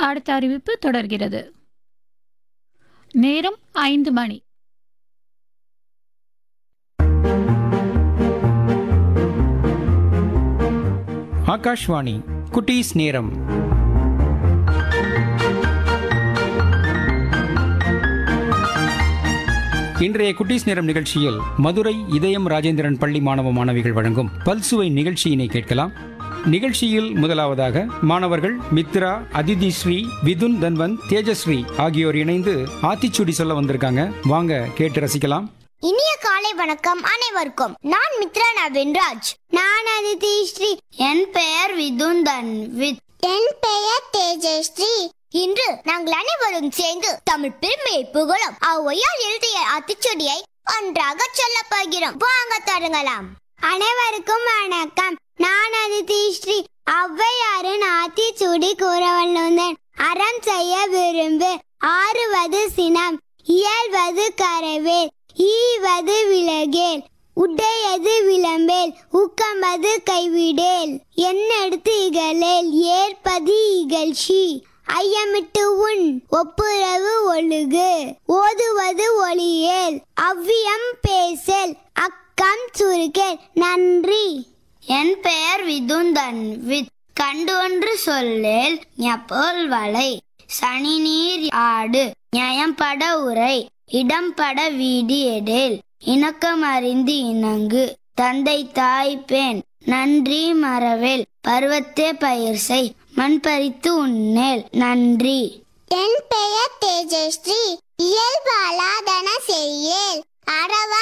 அடுத்த அறிவிப்பு தொடர்கிறது நேரம் ஐந்து மணி ஆகாஷ்வாணி குட்டீஸ் நேரம் இன்றைய குட்டீஸ் நேரம் நிகழ்ச்சியில் மதுரை இதயம் ராஜேந்திரன் பள்ளி மாணவ மாணவிகள் வழங்கும் பல்சுவை நிகழ்ச்சியினை கேட்கலாம் நிகழ்ச்சியில் முதலாவதாக மாணவர்கள் மித்ரா அதிதி ஸ்ரீ விதுன் தன்வந்த் தேஜஸ்ரீ ஆகியோர் இணைந்து ஆத்திச்சூடி சொல்ல வந்திருக்காங்க வாங்க கேட்டு ரசிக்கலாம் இனிய காலை வணக்கம் அனைவருக்கும் நான் மித்ரா நவீன்ராஜ் நான் அதிதி ஸ்ரீ என் பெயர் விதுந்தன் வித் என் பெயர் தேஜஸ்ரீ இன்று நாங்கள் அனைவரும் சேர்ந்து தமிழ் பெருமையை புகழும் ஔவையார் எழுதிய அத்திச்சுடியை ஒன்றாக சொல்ல போகிறோம் வாங்க தொடங்கலாம் அனைவருக்கும் வணக்கம் நான் அதிதி ஸ்ரீ ஔவையாரின் ஆத்திச்சூடி கூற வல்லுந்தன் அறம் செய்ய விரும்பு ஆறுவது சினம் இயல்வது கரவேல் ஈவது விலகேல் உடையது விளம்பேல் ஊக்கமது கைவிடேல் என்னெடுத்து இகழேல் ஏற்பது இகழ்ச்சி ஐயமிட்டு உன் ஒப்புரவு ஒழுகு ஓதுவது ஒளியேல் அவ்வியம் பேசல் அக்கம் சுருக்கேல் நன்றி என் பெயர் விதுந்தன் வித் கண்டு ஒன்று சொல்லேல் ஞப்போல் வளை சனி நீர் ஆடு நியாயம்பட உரை இடம்பட வீடி எடேல் இணக்கம் அறிந்து இணங்கு தந்தை தாய் பெண் நன்றி மறவேல் பருவத்தே பயிர் செய் மண் பறித்து உண்ணேல் நன்றி என் பெயர் தேஜஸ்ரீ இயல்பாலாதன செய்யேல் அறவ